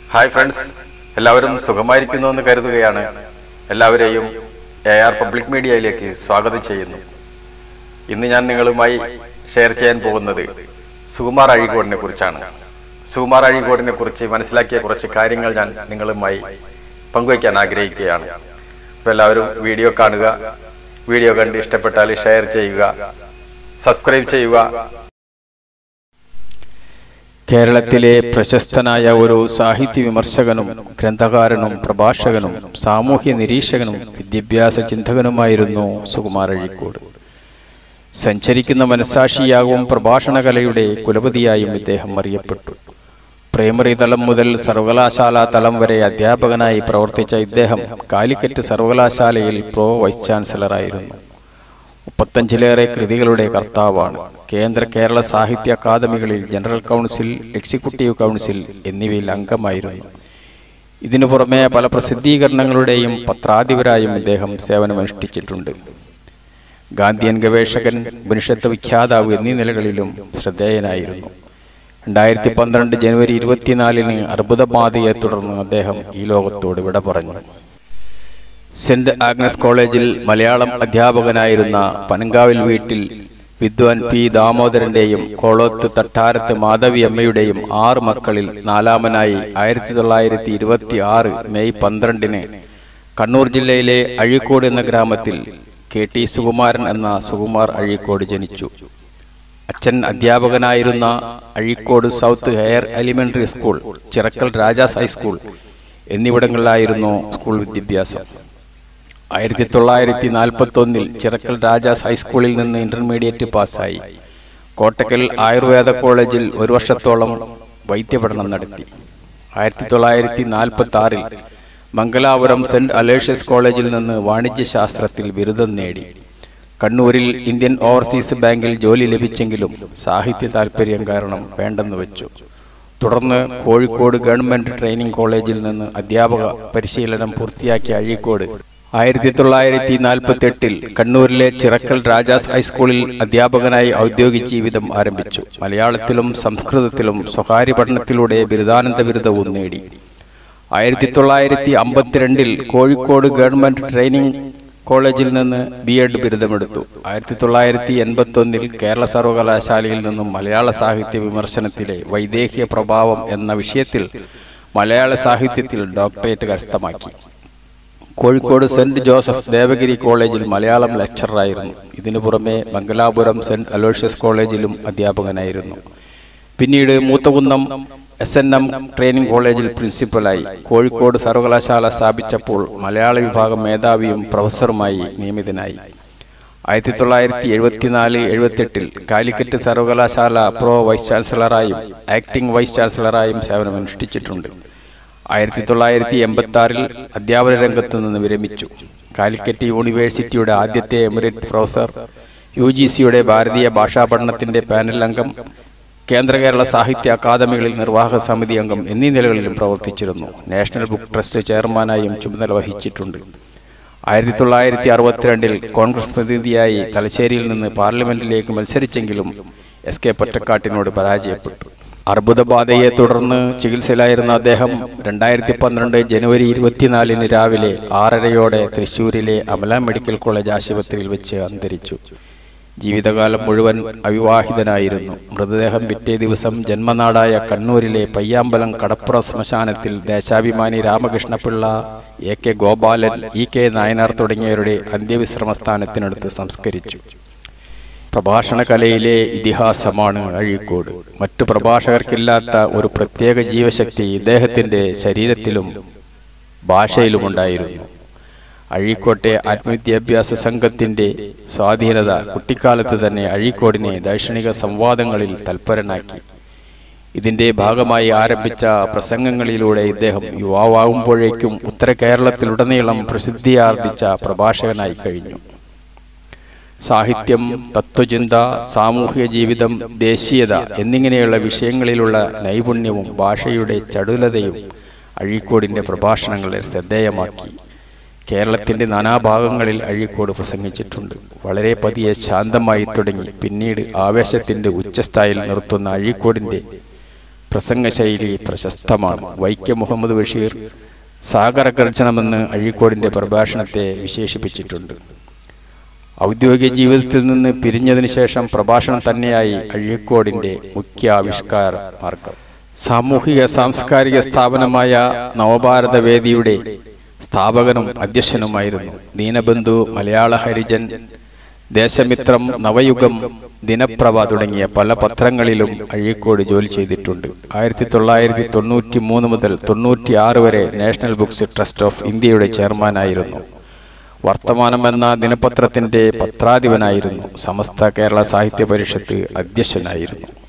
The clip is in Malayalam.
ഹായ് ഫ്രണ്ട്സ് എല്ലാവരും സുഖമായിരിക്കുന്നു എന്ന് കരുതുകയാണ് എല്ലാവരെയും എ ആർ പബ്ലിക് മീഡിയയിലേക്ക് സ്വാഗതം ചെയ്യുന്നു ഇന്ന് ഞാൻ നിങ്ങളുമായി ഷെയർ ചെയ്യാൻ പോകുന്നത് സുകുമാർ അഴീക്കോടിനെ കുറിച്ചാണ് സുകുമാർ അഴീക്കോടിനെ കുറിച്ച് മനസ്സിലാക്കിയ കുറച്ച് കാര്യങ്ങൾ ഞാൻ നിങ്ങളുമായി പങ്കുവയ്ക്കാൻ ആഗ്രഹിക്കുകയാണ് അപ്പോൾ എല്ലാവരും വീഡിയോ കാണുക വീഡിയോ കണ്ട് ഇഷ്ടപ്പെട്ടാൽ ഷെയർ ചെയ്യുക സബ്സ്ക്രൈബ് ചെയ്യുക കേരളത്തിലെ പ്രശസ്തനായ ഒരു സാഹിത്യ വിമർശകനും ഗ്രന്ഥകാരനും പ്രഭാഷകനും സാമൂഹ്യ നിരീക്ഷകനും വിദ്യാഭ്യാസ ചിന്തകനുമായിരുന്നു സുകുമാർ അഴീക്കോട് സഞ്ചരിക്കുന്ന മനസാക്ഷിയാகவும் പ്രഭാഷണകലയുടെ കുലപതിയായും ഇദ്ദേഹം അറിയപ്പെട്ടു പ്രൈമറി തലം മുതൽ സർവകലാശാല തലം വരെ അധ്യാപകനായി പ്രവർത്തിച്ച ഇദ്ദേഹം കാലിക്കറ്റ് സർവകലാശാലയിൽ പ്രോ വൈസ് ചാൻസലറായിരുന്നു മുപ്പത്തഞ്ചിലേറെ കൃതികളുടെ കർത്താവാണ് കേന്ദ്ര കേരള സാഹിത്യ അക്കാദമികളിൽ ജനറൽ കൗൺസിൽ എക്സിക്യൂട്ടീവ് കൗൺസിൽ എന്നിവയിൽ അംഗമായിരുന്നു ഇതിനു പുറമെ പല പ്രസിദ്ധീകരണങ്ങളുടെയും പത്രാധിപരായും ഇദ്ദേഹം സേവനമനുഷ്ഠിച്ചിട്ടുണ്ട് ഗാന്ധിയൻ ഗവേഷകൻ ഉപനിഷത്ത് വിഖ്യാതാവ് എന്നീ നിലകളിലും ശ്രദ്ധേയനായിരുന്നു രണ്ടായിരത്തി പന്ത്രണ്ട് ജനുവരി ഇരുപത്തിനാലിന് അർബുദബാധയെ തുടർന്ന് അദ്ദേഹം ഈ ലോകത്തോട് വിട പറഞ്ഞു സെന്റ് ആഗ്നസ് കോളേജിൽ മലയാളം അധ്യാപകനായിരുന്ന പനങ്കാവിൽ വീട്ടിൽ വിദ്വാൻ പി ദാമോദരന്റെയും കോളോത്ത് തട്ടാരത്ത് മാധവി അമ്മയുടെയും ആറ് മക്കളിൽ നാലാമനായി ആയിരത്തി തൊള്ളായിരത്തി ഇരുപത്തി ആറ് മെയ് പന്ത്രണ്ടിന് കണ്ണൂർ ജില്ലയിലെ അഴീക്കോട് എന്ന ഗ്രാമത്തിൽ കെ ടി സുകുമാരൻ എന്ന സുകുമാർ അഴീക്കോട് ജനിച്ചു അച്ഛൻ അധ്യാപകനായിരുന്ന Azhikode south higher elementary school Chirakkal Rajas high school എന്നിവിടങ്ങളിലായിരുന്നു സ്കൂൾ വിദ്യാഭ്യാസം ആയിരത്തി തൊള്ളായിരത്തി നാൽപ്പത്തി ഒന്നിൽ ചിറക്കൽ രാജാസ് ഹൈസ്കൂളിൽ നിന്ന് ഇന്റർമീഡിയറ്റ് പാസ്സായി കോട്ടക്കൽ ആയുർവേദ കോളേജിൽ ഒരു വർഷത്തോളം വൈദ്യപഠനം നടത്തി ആയിരത്തി തൊള്ളായിരത്തി നാൽപ്പത്തി ആറിൽ മംഗലാപുരം സെന്റ് അലേഷ്യസ് കോളേജിൽ നിന്ന് വാണിജ്യശാസ്ത്രത്തിൽ ബിരുദം നേടി കണ്ണൂരിൽ ഇന്ത്യൻ ഓവർസീസ് ബാങ്കിൽ ജോലി ലഭിച്ചെങ്കിലും സാഹിത്യ താൽപര്യം കാരണം വേണ്ടെന്ന് വെച്ചു തുടർന്ന് കോഴിക്കോട് ഗവൺമെന്റ് ട്രെയിനിംഗ് കോളേജിൽ നിന്ന് അധ്യാപക പരിശീലനം പൂർത്തിയാക്കിയ അഴീക്കോട് ആയിരത്തി തൊള്ളായിരത്തി നാൽപ്പത്തി എട്ടിൽ കണ്ണൂരിലെ ചിറക്കൽ രാജാസ് ഹൈസ്കൂളിൽ അധ്യാപകനായി ഔദ്യോഗിക ജീവിതം ആരംഭിച്ചു മലയാളത്തിലും സംസ്കൃതത്തിലും സ്വകാര്യ പഠനത്തിലൂടെ ബിരുദാനന്ദ ബിരുദവും നേടി ആയിരത്തി തൊള്ളായിരത്തി അമ്പത്തിരണ്ടിൽ കോഴിക്കോട് ഗവൺമെന്റ് ട്രെയിനിംഗ് കോളേജിൽ നിന്ന് ബി എഡ് ബിരുദമെടുത്തു ആയിരത്തി തൊള്ളായിരത്തി എൺപത്തി ഒന്നിൽ കേരള സർവകലാശാലയിൽ നിന്നും മലയാള സാഹിത്യ വിമർശനത്തിലെ വൈദേഹിക പ്രഭാവം എന്ന വിഷയത്തിൽ മലയാള സാഹിത്യത്തിൽ ഡോക്ടറേറ്റ് കരസ്ഥമാക്കി കോഴിക്കോട് സെന്റ് ജോസഫ് ദേവഗിരി കോളേജിൽ മലയാളം ലെക്ചറായിരുന്നു ഇതിനു പുറമെ മംഗലാപുരം സെന്റ് അലോഷ്യസ് കോളേജിലും അധ്യാപകനായിരുന്നു പിന്നീട് Moothakunnam S N M training കോളേജിൽ പ്രിൻസിപ്പലായി കോഴിക്കോട് സർവകലാശാല സ്ഥാപിച്ചപ്പോൾ മലയാള വിഭാഗം മേധാവിയും പ്രൊഫസറുമായി നിയമിതനായി ആയിരത്തി തൊള്ളായിരത്തി എഴുപത്തിനാല് എഴുപത്തെട്ടിൽ കാലിക്കറ്റ് സർവകലാശാല പ്രോ വൈസ് ചാൻസലറായും ആക്ടിംഗ് വൈസ് ചാൻസലറായും സേവനമനുഷ്ഠിച്ചിട്ടുണ്ട് ആയിരത്തി തൊള്ളായിരത്തി എൺപത്തി ആറിൽ അധ്യാപന രംഗത്ത് നിന്ന് വിരമിച്ചു കാലിക്കറ്റ് യൂണിവേഴ്സിറ്റിയുടെ ആദ്യത്തെ എമിറേറ്റ് പ്രൊഫസർ യു ജി സിയുടെ ഭാരതീയ ഭാഷാ പഠനത്തിന്റെ പാനൽ അംഗം കേന്ദ്ര കേരള സാഹിത്യ അക്കാദമികളിൽ നിർവാഹക സമിതി അംഗം എന്നീ നിലകളിലും പ്രവർത്തിച്ചിരുന്നു നാഷണൽ ബുക്ക് ട്രസ്റ്റ് ചെയർമാനായും ചുമതല വഹിച്ചിട്ടുണ്ട് ആയിരത്തി തൊള്ളായിരത്തി അറുപത്തിരണ്ടിൽ കോൺഗ്രസ് പ്രതിനിധിയായി തലശ്ശേരിയിൽ നിന്ന് പാർലമെന്റിലേക്ക് മത്സരിച്ചെങ്കിലും എസ് കെ പൊറ്റക്കാട്ടിനോട് പരാജയപ്പെട്ടു അർബുദബാധയെ തുടർന്ന് ചികിത്സയിലായിരുന്ന അദ്ദേഹം രണ്ടായിരത്തി പന്ത്രണ്ട് ജനുവരി ഇരുപത്തിനാലിന് രാവിലെ ആറരയോടെ തൃശൂരിലെ അമല മെഡിക്കൽ കോളേജ് ആശുപത്രിയിൽ വെച്ച് അന്തരിച്ചു ജീവിതകാലം മുഴുവൻ അവിവാഹിതനായിരുന്നു മൃതദേഹം പിറ്റേ ദിവസം ജന്മനാടായ കണ്ണൂരിലെ പയ്യാമ്പലം കടപ്പുറ ശ്മശാനത്തിൽ Deshabhimani Ramakrishnapillai A K Gopalan E K Nayanar തുടങ്ങിയവരുടെ അന്ത്യവിശ്രമ സ്ഥാനത്തിനടുത്ത് സംസ്കരിച്ചു പ്രഭാഷണ കലയിലെ ഇതിഹാസമാണ് അഴീക്കോട് മറ്റു പ്രഭാഷകർക്കില്ലാത്ത ഒരു പ്രത്യേക ജീവശക്തി ഇദ്ദേഹത്തിന്റെ ശരീരത്തിലും ഭാഷയിലുമുണ്ടായിരുന്നു അഴീക്കോട്ടെ ആത്മവിദ്യാഭ്യാസ സംഘത്തിന്റെ സ്വാധീനത കുട്ടിക്കാലത്ത് തന്നെ അഴീക്കോടിനെ ദൈക്ഷണിക സംവാദങ്ങളിൽ തൽപരനാക്കി ഇതിന്റെ ഭാഗമായി ആരംഭിച്ച പ്രസംഗങ്ങളിലൂടെ ഇദ്ദേഹം യുവാവാകുമ്പോഴേക്കും ഉത്തര കേരളത്തിലുടനീളം പ്രസിദ്ധിയാർജിച്ച പ്രഭാഷകനായി കഴിഞ്ഞു സാഹിത്യം തത്വചിന്ത സാമൂഹിക ജീവിതം ദേശീയത എന്നിങ്ങനെയുള്ള വിഷയങ്ങളിലുള്ള നൈപുണ്യവും ഭാഷയുടെ ചടുലതയും അഴീക്കോടിന്റെ പ്രഭാഷണങ്ങളെ ശ്രദ്ധേയമാക്കി കേരളത്തിന്റെ നാനാഭാഗങ്ങളിൽ അഴീക്കോട് പ്രസംഗിച്ചിട്ടുണ്ട് വളരെ പതിയെ ശാന്തമായി തുടങ്ങി പിന്നീട് ആവേശത്തിന്റെ ഉച്ചസ്ഥായിൽ നിർത്തുന്ന അഴീക്കോടിന്റെ പ്രസംഗശൈലി പ്രശസ്തമാണ് വൈക്കം മുഹമ്മദ് ബഷീർ സാഗരഗർജനമെന്ന് അഴീക്കോടിന്റെ പ്രഭാഷണത്തെ വിശേഷിപ്പിച്ചിട്ടുണ്ട് ഔദ്യോഗിക ജീവിതത്തിൽ നിന്ന് പിരിഞ്ഞതിന് ശേഷം പ്രഭാഷണം തന്നെയായി അഴീക്കോടിന്റെ മുഖ്യ ആവിഷ്കാര മാർഗം സാമൂഹിക സാംസ്കാരിക സ്ഥാപനമായ നവഭാരത വേദിയുടെ സ്ഥാപകനും അധ്യക്ഷനുമായിരുന്നു ദീനബന്ധു മലയാള ഹരിജൻ ദേശമിത്രം നവയുഗം ദിനപ്രഭ തുടങ്ങിയ പല പത്രങ്ങളിലും അഴീക്കോട് ജോലി ചെയ്തിട്ടുണ്ട് ആയിരത്തി തൊള്ളായിരത്തി തൊണ്ണൂറ്റി മൂന്ന് മുതൽ തൊണ്ണൂറ്റി ആറ് വരെ നാഷണൽ ബുക്സ് ട്രസ്റ്റ് ഓഫ് ഇന്ത്യയുടെ ചെയർമാനായിരുന്നു വർത്തമാനം എന്ന ദിനപത്രത്തിന്റെ പത്രാധിപനായിരുന്നു സമസ്ത കേരള സാഹിത്യ പരിഷത്ത് അധ്യക്ഷനായിരുന്നു